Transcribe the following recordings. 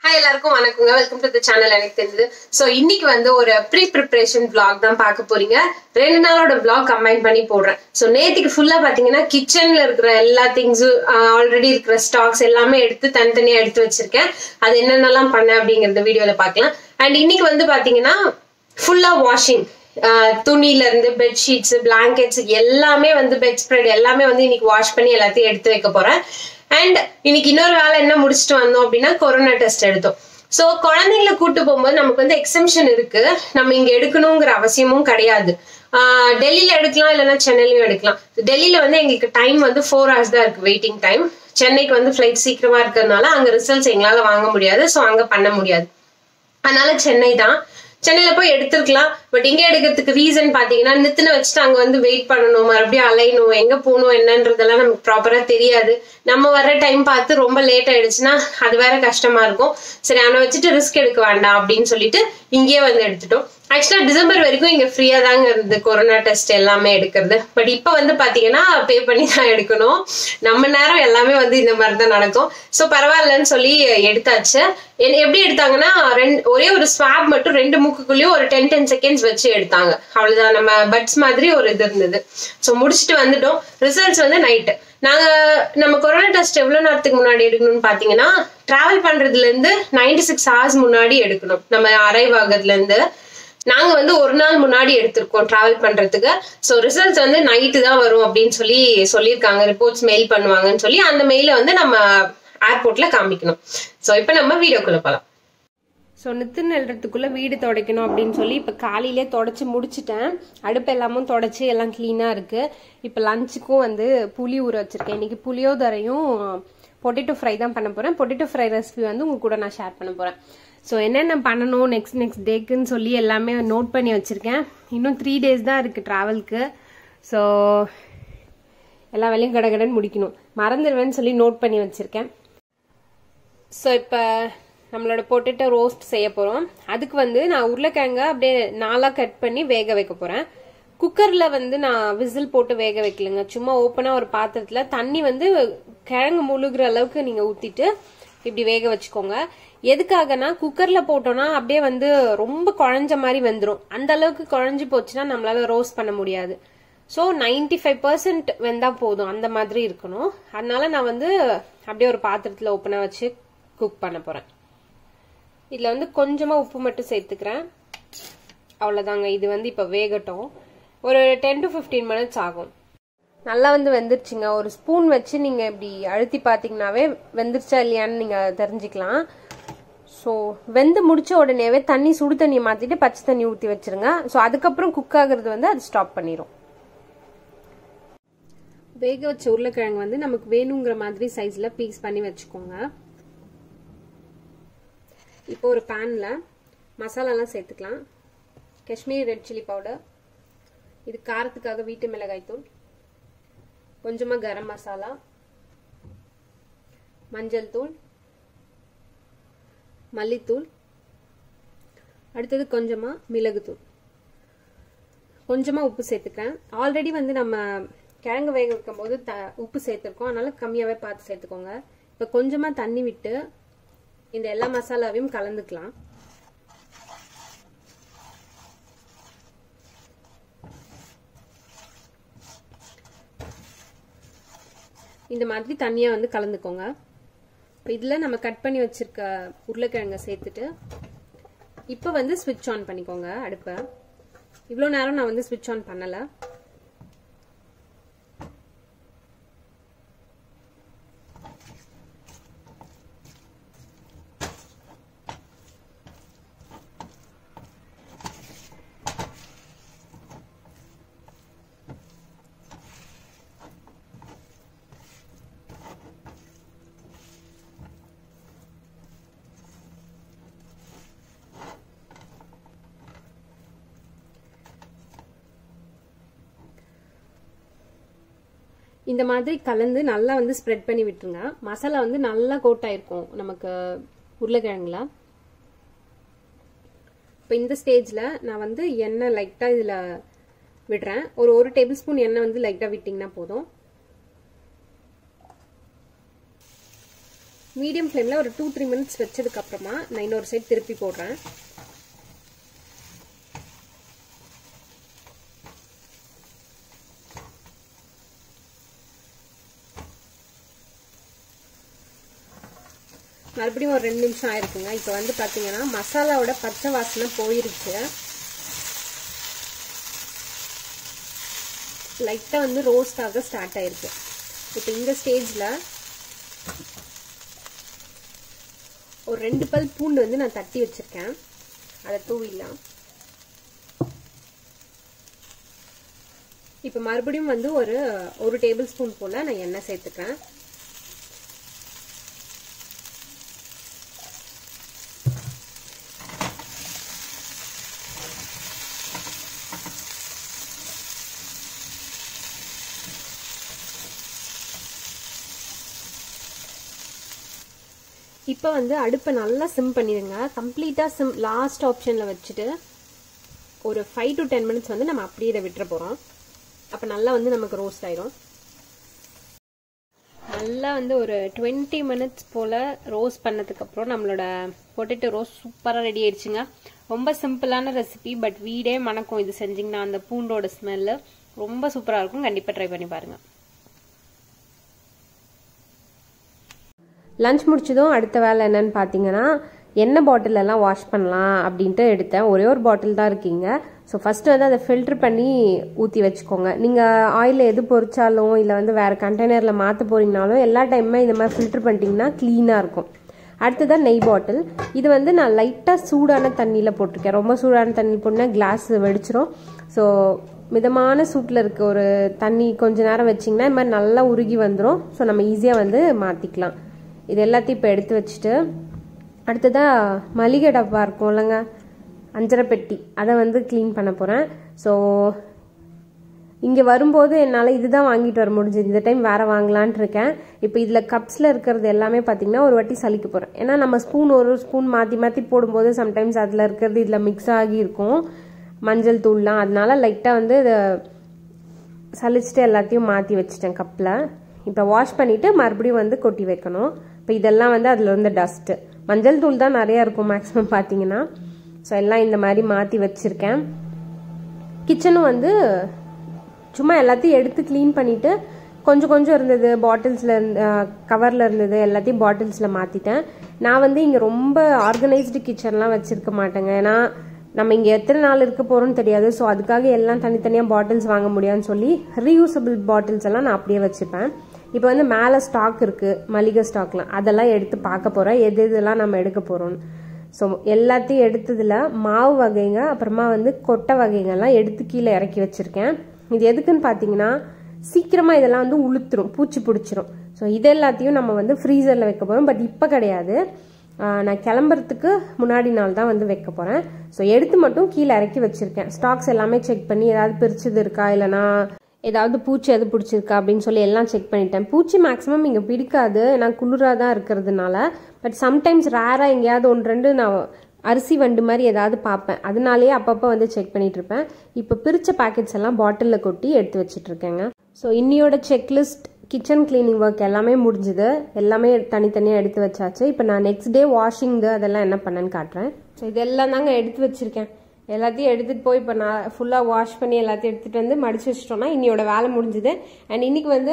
hi எல்லாருக்கும் வணக்கங்க welcome to the channel எனக்கு தெரிஞ்சது ஸோ இன்னைக்கு வந்து ஒரு ப்ரீ ப்ரிப்பரேஷன் vlog தான் பார்க்க போறீங்க ரெண்டு நாளோட vlog கம்பைன் பண்ணி போடுறேன் ஸோ நேத்துக்கு ஃபுல்லா பாத்தீங்கன்னா கிச்சன்ல இருக்கிற எல்லா திங்ஸும் ஆல்ரெடி இருக்கிற ஸ்டாக்ஸ் எல்லாமே எடுத்து தனித்தனியா எடுத்து வச்சிருக்கேன் அது என்னென்னலாம் பண்ணேன் அப்படிங்கறத வீடியோல பார்க்கலாம் அண்ட் இன்னைக்கு வந்து பாத்தீங்கன்னா ஃபுல்லா வாஷிங் துணில இருந்து பெட்ஷீட்ஸ் பிளாங்கெட்ஸ் எல்லாமே வந்து பெட் ஸ்ப்ரெட் எல்லாமே வந்து இன்னைக்கு வாஷ் பண்ணி எல்லாத்தையும் எடுத்து வைக்க போறேன் அண்ட் இன்னைக்கு இன்னொரு வேலை என்ன முடிச்சுட்டு வந்தோம் அப்படின்னா கொரோனா டெஸ்ட் எடுத்தோம் ஸோ குழந்தைங்களை கூட்டு போகும்போது நமக்கு வந்து எக்ஸம்ஷன் இருக்கு நம்ம இங்க எடுக்கணுங்கிற அவசியமும் கிடையாது ஆஹ் டெல்லியில எடுக்கலாம் இல்லைன்னா சென்னையிலயும் எடுக்கலாம் டெல்லியில வந்து எங்களுக்கு டைம் வந்து ஃபோர் ஹவர்ஸ் தான் இருக்கு வெயிட்டிங் டைம் சென்னைக்கு வந்து ஃபிளைட் சீக்கிரமா இருக்கிறதுனால அங்க ரிசல்ட்ஸ் எங்களால வாங்க முடியாது ஸோ அங்க பண்ண முடியாது அதனால சென்னை தான் சென்னையில போய் எடுத்திருக்கலாம் பட் இங்க எடுக்கிறதுக்கு ரீசன் பாத்தீங்கன்னா நித்துன வச்சுட்டு அங்க வந்து வெயிட் பண்ணணும் மறுபடியும் அலையணும் எங்க போகணும் என்னன்றதெல்லாம் நமக்கு ப்ராப்பரா தெரியாது நம்ம வர்ற டைம் பார்த்து ரொம்ப லேட் ஆயிடுச்சுன்னா அது வேற கஷ்டமா இருக்கும் சரி அவனை வச்சுட்டு ரிஸ்க் எடுக்க வேண்டாம் அப்படின்னு சொல்லிட்டு இங்கேயே வந்து எடுத்துட்டோம் ஆக்சுவலா டிசம்பர் வரைக்கும் இங்க ஃப்ரீயா தாங்க இருந்தது கொரோனா டெஸ்ட் எல்லாமே எடுக்கிறது பட் இப்போ வந்து பாத்தீங்கன்னா பே பண்ணி தான் எடுக்கணும் நம்ம நேரம் எல்லாமே வந்து இந்த மாதிரி தான் நடக்கும் ஸோ பரவாயில்லன்னு சொல்லி எடுத்தாச்சு என்- எப்படி எடுத்தாங்கன்னா ரெண்டு ஒரே ஒரு ஸ்வாப் மட்டும் ரெண்டு மூக்குக்குள்ளேயும் ஒரு டென் டென் செகண்ட்ஸ் வச்சு எடுத்தாங்க அவ்வளவுதான் நம்ம பட்ஸ் மாதிரி ஒரு இது இருந்தது ஸோ முடிச்சுட்டு வந்துட்டோம் ரிசல்ட்ஸ் வந்து நைட்டு நாங்க நம்ம கொரோனா டெஸ்ட் எவ்வளவு நேரத்துக்கு முன்னாடி எடுக்கணும்னு பாத்தீங்கன்னா டிராவல் பண்றதுல இருந்து நைன்டி சிக்ஸ் ஹவர்ஸ் முன்னாடி எடுக்கணும் நம்ம அரைவ் ஆகிறதுல இருந்து நாங்க வந்து ஒரு நாள் முன்னாடி எடுத்திருக்கோம் டிராவல் பண்றதுக்கு ஸோ ரிசல்ட்ஸ் வந்து நைட்டு தான் வரும் அப்படின்னு சொல்லி சொல்லியிருக்காங்க ரிப்போர்ட்ஸ் மெயில் பண்ணுவாங்கன்னு சொல்லி அந்த மெயிலை வந்து நம்ம ஏர்போர்ட்ல காமிக்கணும் ஸோ இப்போ நம்ம வீடியோக்குள்ள போகலாம் ஸோ நித்தின் எழுறதுக்குள்ள வீடு துடைக்கணும் அப்படின்னு சொல்லி இப்போ காலையிலே தொடச்சி முடிச்சிட்டேன் அடுப்பு எல்லாமும் தொடச்சி எல்லாம் க்ளீனாக இருக்கு இப்போ லஞ்சுக்கும் வந்து புளி ஊற வச்சிருக்கேன் இன்னைக்கு புளியோதரையும் பொட்டேட்டோ ஃப்ரை தான் பண்ண போறேன் பொட்டேட்டோ ஃப்ரை ரெசிபி வந்து உங்க கூட நான் ஷேர் பண்ண போறேன் ஸோ என்னென்ன பண்ணணும் நெக்ஸ்ட் நெக்ஸ்ட் டேக்குன்னு சொல்லி எல்லாமே நோட் பண்ணி வச்சிருக்கேன் இன்னும் த்ரீ டேஸ் தான் இருக்கு டிராவல்க்கு ஸோ எல்லா வேலையும் கடகடன்னு முடிக்கணும் மறந்துடுவேன்னு சொல்லி நோட் பண்ணி வச்சிருக்கேன் ஸோ இப்போ நம்மளோட பொட்டேட்டோ ரோஸ்ட் செய்ய போகிறோம் அதுக்கு வந்து நான் உருளைக்கிழங்க அப்படியே நாலாக கட் பண்ணி வேக வைக்க போகிறேன் குக்கரில் வந்து நான் விசில் போட்டு வேக வைக்கலங்க சும்மா ஓப்பனாக ஒரு பாத்திரத்தில் தண்ணி வந்து கிழங்கு முழுகிற அளவுக்கு நீங்கள் ஊற்றிட்டு இப்படி வேக வச்சுக்கோங்க எதுக்காகனா குக்கரில் போட்டோம்னா அப்படியே வந்து ரொம்ப குழஞ்ச மாதிரி வெந்துடும் அந்த அளவுக்கு குழஞ்சு போச்சுன்னா நம்மளால ரோஸ்ட் பண்ண முடியாது ஸோ நைன்டி ஃபைவ் பர்சன்ட் வெந்தா போதும் அந்த மாதிரி இருக்கணும் அதனால நான் வந்து அப்படியே ஒரு பாத்திரத்தில் ஓப்பனாக வச்சு குக் பண்ண போகிறேன் இதில் வந்து கொஞ்சமாக உப்பு மட்டும் சேர்த்துக்கிறேன் அவ்வளோதாங்க இது வந்து இப்போ வேகட்டும் ஒரு டென் டு ஃபிஃப்டீன் மினிட்ஸ் ஆகும் நல்லா வந்து வெந்துருச்சுங்க ஒரு ஸ்பூன் வச்சு நீங்கள் இப்படி அழுத்தி பார்த்தீங்கன்னாவே வெந்துருச்சா இல்லையான்னு நீங்கள் தெரிஞ்சுக்கலாம் ஸோ வெந்து முடிச்ச உடனேவே தண்ணி சுடு தண்ணியை மாற்றிட்டு பச்சை தண்ணி ஊற்றி வச்சிருங்க ஸோ அதுக்கப்புறம் குக் ஆகுறது வந்து அது ஸ்டாப் பண்ணிடும் வேக வச்ச உருளைக்கிழங்கு வந்து நமக்கு வேணுங்கிற மாதிரி சைஸில் பீஸ் பண்ணி வச்சுக்கோங்க இப்போ ஒரு பேனில் மசாலாலாம் சேர்த்துக்கலாம் காஷ்மீரி ரெட் சில்லி பவுடர் இது காரத்துக்காக வீட்டு மிளகாய் தூள் கொஞ்சமாக கரம் மசாலா மஞ்சள் தூள் மல்லித்தூள் அடுத்தது கொஞ்சமாக மிளகுத்தூள் கொஞ்சமாக உப்பு சேர்த்துக்கிறேன் ஆல்ரெடி வந்து நம்ம கிழங்கு வேக வைக்கும் போது த உப்பு சேர்த்துருக்கோம் அதனால கம்மியாகவே பார்த்து சேர்த்துக்கோங்க இப்போ கொஞ்சமாக தண்ணி விட்டு இந்த எல்லா மசாலாவையும் கலந்துக்கலாம் இந்த மாதிரி தண்ணியாக வந்து கலந்துக்கோங்க இப்போ இதில் நம்ம கட் பண்ணி வச்சிருக்க உருளைக்கிழங்க சேர்த்துட்டு இப்போ வந்து ஸ்விட்ச் ஆன் பண்ணிக்கோங்க அடுப்பை இவ்வளோ நேரம் நான் வந்து ஸ்விட்ச் ஆன் பண்ணலை இந்த மாதிரி கலந்து நல்லா வந்து ஸ்ப்ரெட் பண்ணி விட்டுருங்க மசாலா வந்து நல்லா கோட் ஆயிருக்கும் நமக்கு உருளைக்கிழங்குல இப்போ இந்த ஸ்டேஜில் நான் வந்து எண்ணெய் லைட்டாக இதில் விடுறேன் ஒரு ஒரு டேபிள் ஸ்பூன் எண்ணெய் வந்து லைட்டாக விட்டிங்கன்னா போதும் மீடியம் ஃப்ளேமில் ஒரு டூ த்ரீ மினிட்ஸ் வச்சதுக்கப்புறமா நான் இன்னொரு சைட் திருப்பி போடுறேன் மறுபடியும் ஒரு ரெண்டு நிமிஷம் ஆயிருக்குங்க இப்போ வந்து பார்த்தீங்கன்னா மசாலாவோட பச்சை வாசனை போயிருச்சு லைட்டாக வந்து ரோஸ்ட் ஆக ஸ்டார்ட் ஆயிருக்கு இப்போ இந்த ஸ்டேஜில் ஒரு ரெண்டு பல் பூண்டு வந்து நான் தட்டி வச்சிருக்கேன் அதை தூவிடலாம் இப்போ மறுபடியும் வந்து ஒரு ஒரு டேபிள் ஸ்பூன் போல் நான் எண்ணெய் சேர்த்துக்கிறேன் இப்போ வந்து அடுப்பை நல்லா சிம் பண்ணிடுங்க கம்ப்ளீட்டாக சிம் லாஸ்ட் ஆப்ஷனில் வச்சுட்டு ஒரு ஃபைவ் டு டென் மினிட்ஸ் வந்து நம்ம அப்படியே இதை விட்டுற போகிறோம் அப்போ நல்லா வந்து நமக்கு ரோஸ்ட் ஆயிரும் நல்லா வந்து ஒரு டுவெண்ட்டி மினிட்ஸ் போல் ரோஸ்ட் பண்ணதுக்கப்புறம் நம்மளோட பொட்டேட்டோ ரோஸ்ட் சூப்பராக ரெடி ஆயிடுச்சுங்க ரொம்ப சிம்பிளான ரெசிபி பட் வீடே மணக்கும் இது செஞ்சிங்கன்னா அந்த பூண்டோட ஸ்மெல்லு ரொம்ப சூப்பராக இருக்கும் கண்டிப்பாக ட்ரை பண்ணி பாருங்கள் லஞ்ச் முடிச்சதும் அடுத்த வேலை என்னன்னு பார்த்தீங்கன்னா எண்ணெய் பாட்டில் எல்லாம் வாஷ் பண்ணலாம் அப்படின்ட்டு எடுத்தேன் ஒரே ஒரு பாட்டில் தான் இருக்கீங்க ஸோ ஃபஸ்ட்டு வந்து அதை ஃபில்டர் பண்ணி ஊற்றி வச்சுக்கோங்க நீங்கள் ஆயில் எது பொரிச்சாலும் இல்லை வந்து வேறு கண்டெய்னரில் மாற்ற போறீங்கனாலும் எல்லா டைமுமே இந்த மாதிரி ஃபில்டர் பண்ணிட்டீங்கன்னா க்ளீனாக இருக்கும் அடுத்ததான் நெய் பாட்டில் இது வந்து நான் லைட்டாக சூடான தண்ணியில் போட்டிருக்கேன் ரொம்ப சூடான தண்ணி போட்டுனா கிளாஸ் வெடிச்சிரும் ஸோ மிதமான சூட்டில் இருக்க ஒரு தண்ணி கொஞ்ச நேரம் வச்சிங்கன்னா இது மாதிரி நல்லா உருகி வந்துடும் ஸோ நம்ம ஈஸியாக வந்து மாற்றிக்கலாம் இது எல்லாத்தையும் இப்போ எடுத்து வச்சுட்டு அடுத்ததாக மளிகை டப்பா இருக்கும் இல்லைங்க அஞ்சரை பெட்டி அதை வந்து க்ளீன் பண்ண போகிறேன் ஸோ இங்கே வரும்போது என்னால் இதுதான் வாங்கிட்டு வர முடிஞ்சது இந்த டைம் வேறு வாங்கலான்ட்டு இருக்கேன் இப்போ இதில் கப்ஸில் இருக்கிறது எல்லாமே பார்த்தீங்கன்னா ஒரு வாட்டி சலிக்க போகிறேன் ஏன்னா நம்ம ஸ்பூன் ஒரு ஸ்பூன் மாற்றி மாற்றி போடும்போது சம்டைம்ஸ் அதில் இருக்கிறது இதில் மிக்ஸ் ஆகி இருக்கும் மஞ்சள் தூள்லாம் அதனால லைட்டாக வந்து இதை சலிச்சுட்டு எல்லாத்தையும் மாற்றி வச்சிட்டேன் கப்பில் இப்போ வாஷ் பண்ணிவிட்டு மறுபடியும் வந்து கொட்டி வைக்கணும் இப்போ இதெல்லாம் வந்து அதில் இருந்த டஸ்ட்டு மஞ்சள் தூள் தான் நிறையா இருக்கும் மேக்ஸிமம் பார்த்தீங்கன்னா ஸோ எல்லாம் இந்த மாதிரி மாற்றி வச்சுருக்கேன் கிச்சனும் வந்து சும்மா எல்லாத்தையும் எடுத்து க்ளீன் பண்ணிவிட்டு கொஞ்சம் கொஞ்சம் இருந்தது பாட்டில்ஸில் இருந்து கவரில் இருந்தது எல்லாத்தையும் பாட்டில்ஸில் மாற்றிட்டேன் நான் வந்து இங்கே ரொம்ப ஆர்கனைஸ்டு கிச்சன்லாம் வச்சுருக்க மாட்டேங்க ஏன்னா நம்ம இங்கே எத்தனை நாள் இருக்க போகிறோம்னு தெரியாது ஸோ அதுக்காக எல்லாம் தனித்தனியாக பாட்டில்ஸ் வாங்க முடியாதுன்னு சொல்லி ரீயூசபிள் பாட்டில்ஸ் எல்லாம் நான் அப்படியே வச்சுப்பேன் இப்போ வந்து மேலே ஸ்டாக் இருக்குது மளிகை ஸ்டாக்லாம் அதெல்லாம் எடுத்து பார்க்க போகிறேன் எது இதெல்லாம் நம்ம எடுக்க போகிறோம்னு ஸோ எல்லாத்தையும் எடுத்ததில் மாவு வகைங்க அப்புறமா வந்து கொட்டை வகைங்கள்லாம் எடுத்து கீழே இறக்கி வச்சுருக்கேன் இது எதுக்குன்னு பார்த்தீங்கன்னா சீக்கிரமாக இதெல்லாம் வந்து உளுத்துரும் பூச்சி பிடிச்சிரும் ஸோ இது எல்லாத்தையும் நம்ம வந்து ஃப்ரீசரில் வைக்க போகிறோம் பட் இப்போ கிடையாது நான் கிளம்புறதுக்கு முன்னாடி நாள் தான் வந்து வைக்க போகிறேன் ஸோ எடுத்து மட்டும் கீழே இறக்கி வச்சுருக்கேன் ஸ்டாக்ஸ் எல்லாமே செக் பண்ணி ஏதாவது பிரிச்சது இருக்கா இல்லைனா ஏதாவது பூச்சி எது பிடிச்சிருக்கா அப்படின்னு சொல்லி எல்லாம் செக் பண்ணிட்டேன் பூச்சி மேக்ஸிமம் இங்கே பிடிக்காது ஏன்னா குளிராக தான் இருக்கிறதுனால பட் சம்டைம்ஸ் ரேராக எங்கேயாவது ஒன்று ரெண்டு நான் அரிசி வண்டு மாதிரி ஏதாவது பார்ப்பேன் அதனாலேயே அப்பப்போ வந்து செக் பண்ணிட்டு இருப்பேன் இப்போ பிரித்த பேக்கெட்ஸ் எல்லாம் பாட்டிலில் கொட்டி எடுத்து வச்சுட்டு இருக்கேங்க ஸோ இன்னியோட செக்லிஸ்ட் கிச்சன் கிளீனிங் ஒர்க் எல்லாமே முடிஞ்சுது எல்லாமே தனித்தனியாக எடுத்து வச்சாச்சு இப்போ நான் நெக்ஸ்ட் டே வாஷிங்கு அதெல்லாம் என்ன பண்ணேன்னு காட்டுறேன் ஸோ இதெல்லாம் தாங்க எடுத்து வச்சிருக்கேன் எல்லாத்தையும் எடுத்துகிட்டு போய் இப்போ நான் ஃபுல்லாக வாஷ் பண்ணி எல்லாத்தையும் எடுத்துகிட்டு வந்து மடிச்சு வச்சிட்டோம்னா இன்னியோட வேலை முடிஞ்சுது அண்ட் இன்னைக்கு வந்து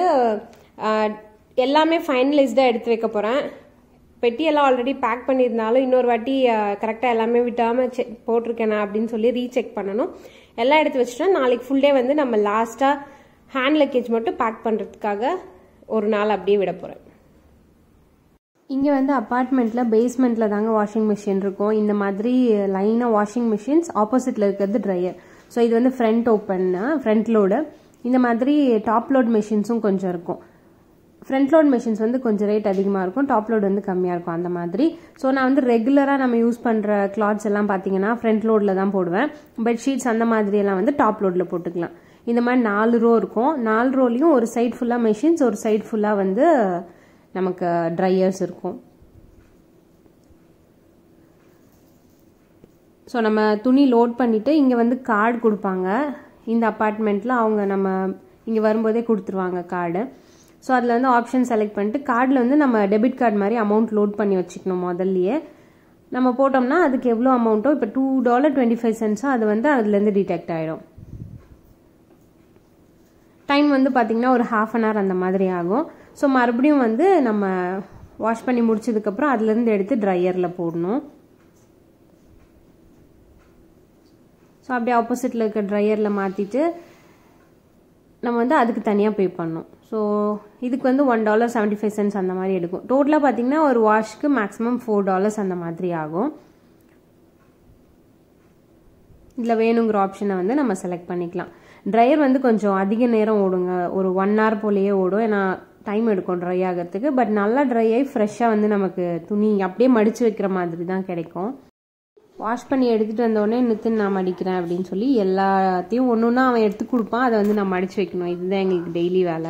எல்லாமே ஃபைனலைஸ்டாக எடுத்து வைக்க போகிறேன் பெட்டியெல்லாம் ஆல்ரெடி பேக் பண்ணியிருந்தாலும் இன்னொரு வாட்டி கரெக்டாக எல்லாமே விட்டாமல் செக் போட்டிருக்கேனா அப்படின்னு சொல்லி ரீசெக் பண்ணணும் எல்லாம் எடுத்து வச்சுட்டோம் நாளைக்கு ஃபுல் டே வந்து நம்ம லாஸ்ட்டாக ஹேண்ட் லக்கேஜ் மட்டும் பேக் பண்ணுறதுக்காக ஒரு நாள் அப்படியே விட போகிறேன் இங்கே வந்து அப்பார்ட்மெண்ட்டில் பேஸ்மெண்ட்டில் தாங்க வாஷிங் மிஷின் இருக்கும் இந்த மாதிரி லைனாக வாஷிங் மிஷின்ஸ் ஆப்போசிட்டில் இருக்கிறது ட்ரையர் ஸோ இது வந்து ஃப்ரண்ட் ஓப்பன்னா ஃப்ரண்ட் லோடு இந்த மாதிரி டாப் லோட் மிஷின்ஸும் கொஞ்சம் இருக்கும் ஃப்ரண்ட் லோட் மிஷின்ஸ் வந்து கொஞ்சம் ரேட் அதிகமாக இருக்கும் டாப் லோட் வந்து கம்மியாக இருக்கும் அந்த மாதிரி ஸோ நான் வந்து ரெகுலராக நம்ம யூஸ் பண்ணுற கிளாத்ஸ் எல்லாம் பார்த்தீங்கன்னா ஃப்ரண்ட் லோடில் தான் போடுவேன் பெட்ஷீட்ஸ் அந்த மாதிரி எல்லாம் வந்து டாப் லோடில் போட்டுக்கலாம் இந்த மாதிரி நாலு ரோ இருக்கும் நாலு ரோலையும் ஒரு சைட் ஃபுல்லாக மெஷின்ஸ் ஒரு சைட் ஃபுல்லாக வந்து நமக்கு ட்ரையர்ஸ் இருக்கும் ஸோ நம்ம துணி லோட் பண்ணிவிட்டு இங்கே வந்து கார்டு கொடுப்பாங்க இந்த அப்பார்ட்மெண்ட்டில் அவங்க நம்ம இங்கே வரும்போதே கொடுத்துருவாங்க கார்டு ஸோ அதில் வந்து ஆப்ஷன் செலக்ட் பண்ணிட்டு கார்டில் வந்து நம்ம டெபிட் கார்டு மாதிரி அமௌண்ட் லோட் பண்ணி வச்சுக்கணும் முதல்லையே நம்ம போட்டோம்னா அதுக்கு எவ்வளோ அமௌண்ட்டோ இப்போ டூ டாலர் டுவெண்ட்டி ஃபைவ் சென்ட்ஸோ அது வந்து அதுலேருந்து டிடெக்ட் ஆகிடும் டைம் வந்து பார்த்திங்கன்னா ஒரு ஹாஃப் அன் ஹவர் அந்த மாதிரி ஆகும் ஸோ மறுபடியும் வந்து நம்ம வாஷ் பண்ணி முடிச்சதுக்கப்புறம் அதுலேருந்து எடுத்து ட்ரையரில் போடணும் ஸோ அப்படியே ஆப்போசிட்டில் இருக்க ட்ரையரில் மாற்றிட்டு நம்ம வந்து அதுக்கு தனியாக பே பண்ணணும் ஸோ இதுக்கு வந்து one dollar seventy five cents அந்த மாதிரி எடுக்கும் டோட்டலாக பார்த்தீங்கன்னா ஒரு வாஷ்க்கு மேக்ஸிமம் ஃபோர் டாலர்ஸ் அந்த மாதிரி ஆகும் இதில் வேணுங்கிற ஆப்ஷனை வந்து நம்ம செலக்ட் பண்ணிக்கலாம் ட்ரையர் வந்து கொஞ்சம் அதிக நேரம் ஓடுங்க ஒரு ஒன் ஹவர் போலேயே ஓடும் ஏன்னா டைம் எடுக்கும் ட்ரை ஆகிறதுக்கு பட் நல்லா ட்ரை ஆகி ஃப்ரெஷ்ஷாக வந்து நமக்கு துணி அப்படியே மடித்து வைக்கிற மாதிரி தான் கிடைக்கும் வாஷ் பண்ணி எடுத்துகிட்டு வந்தோடனே நித்தின் நான் மடிக்கிறேன் அப்படின்னு சொல்லி எல்லாத்தையும் ஒன்று ஒன்றா அவன் எடுத்து கொடுப்பான் அதை வந்து நான் மடித்து வைக்கணும் இதுதான் எங்களுக்கு டெய்லி வேலை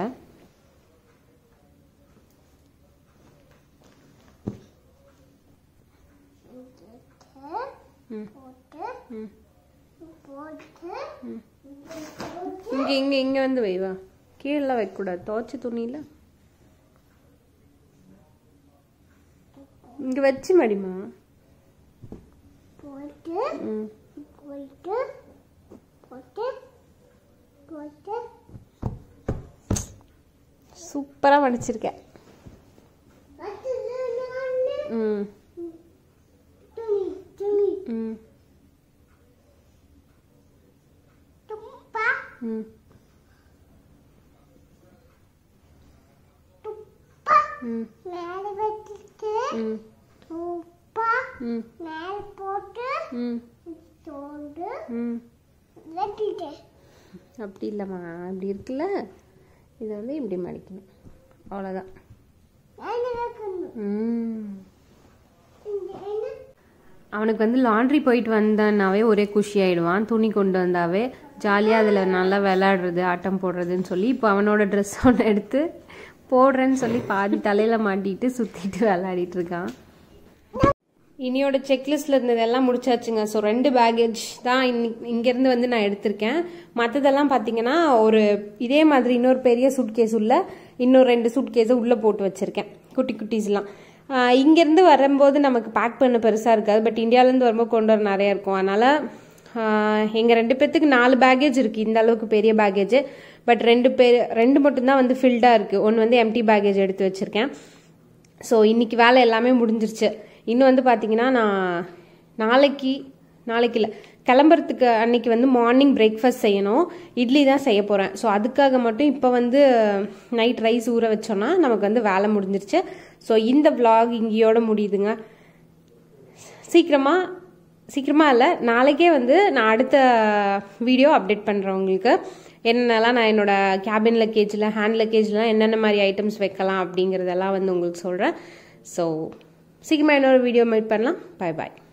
இங்கே இங்கே இங்கே வந்து வைவா கீழே வைக்கக்கூடாது துவைச்ச துணியில் இங்கே வச்சு மடிமா போட்டு ம் போயிட்டு போட்டு போட்டு சூப்பராக மடிச்சிருக்கேன் அடுத்தது நானு ம் துணி துணி ம் துப்பா ம் துப்பா ம் மேலே வச்சுட்டு ம் துப்பா ம் மேலே போட்டு ம் தோண்டு ம் வெட்டிட்டேன் அப்படி இல்லைம்மா அப்படி இருக்குல்ல இதை வந்து இப்படி மடிக்கணும் அவ்வளோதான் மேலே வைக்கணும் ம் இங்க என்ன அவனுக்கு வந்து லாண்ட்ரி போயிட்டு வந்தானாவே ஒரே குஷி ஆயிடுவான் துணி கொண்டு வந்தாவே ஜாலியாக அதில் நல்லா விளையாடுறது ஆட்டம் போடுறதுன்னு சொல்லி இப்போ அவனோட ட்ரெஸ் ஒன்று எடுத்து போடுறேன்னு சொல்லி பாதி தலையில் மாட்டிட்டு சுற்றிட்டு விளையாடிட்டு இருக்கான் இனியோட செக்லிஸ்ட்ல இருந்ததெல்லாம் முடிச்சாச்சுங்க ஸோ ரெண்டு பேகேஜ் தான் இன்னைக்கு இங்கேருந்து வந்து நான் எடுத்திருக்கேன் மற்றதெல்லாம் பார்த்தீங்கன்னா ஒரு இதே மாதிரி இன்னொரு பெரிய சூட்கேஸ் உள்ள இன்னொரு ரெண்டு சூட்கேஸை உள்ளே போட்டு வச்சுருக்கேன் குட்டி குட்டீஸ்லாம் ஆஹ் இங்கேருந்து வரும்போது நமக்கு பேக் பண்ண பெருசாக இருக்காது பட் இந்தியாவிலேருந்து வரும்போது கொண்டு வர நிறையா இருக்கும் அதனால் எங்கள் ரெண்டு பேர்த்துக்கு நாலு பேகேஜ் இருக்குது இந்த அளவுக்கு பெரிய பேகேஜ் பட் ரெண்டு பேர் ரெண்டு மட்டும்தான் வந்து ஃபில்டாக இருக்குது ஒன்று வந்து எம்டி பேகேஜ் எடுத்து வச்சுருக்கேன் ஸோ இன்னைக்கு வேலை எல்லாமே முடிஞ்சிருச்சு இன்னும் வந்து பார்த்தீங்கன்னா நான் நாளைக்கு நாளைக்கு இல்லை கிளம்புறதுக்கு அன்னைக்கு வந்து மார்னிங் பிரேக்ஃபாஸ்ட் செய்யணும் இட்லி தான் செய்ய போகிறேன் ஸோ அதுக்காக மட்டும் இப்போ வந்து நைட் ரைஸ் ஊற வச்சோன்னா நமக்கு வந்து வேலை முடிஞ்சிருச்சு ஸோ இந்த vlog இங்கேயோட முடியுதுங்க சீக்கிரமாக சீக்கிரமாக இல்லை நாளைக்கே வந்து நான் அடுத்த வீடியோ அப்டேட் பண்ணுறேன் உங்களுக்கு என்னென்னலாம் நான் என்னோட கேபின் லக்கேஜில் ஹேண்ட் லக்கேஜ்லாம் என்னென்ன மாதிரி ஐட்டம்ஸ் வைக்கலாம் அப்படிங்கிறதெல்லாம் வந்து உங்களுக்கு சொல்கிறேன் ஸோ சீக்கிரமாக இன்னொரு வீடியோ மேட் பண்ணலாம் பை பாய்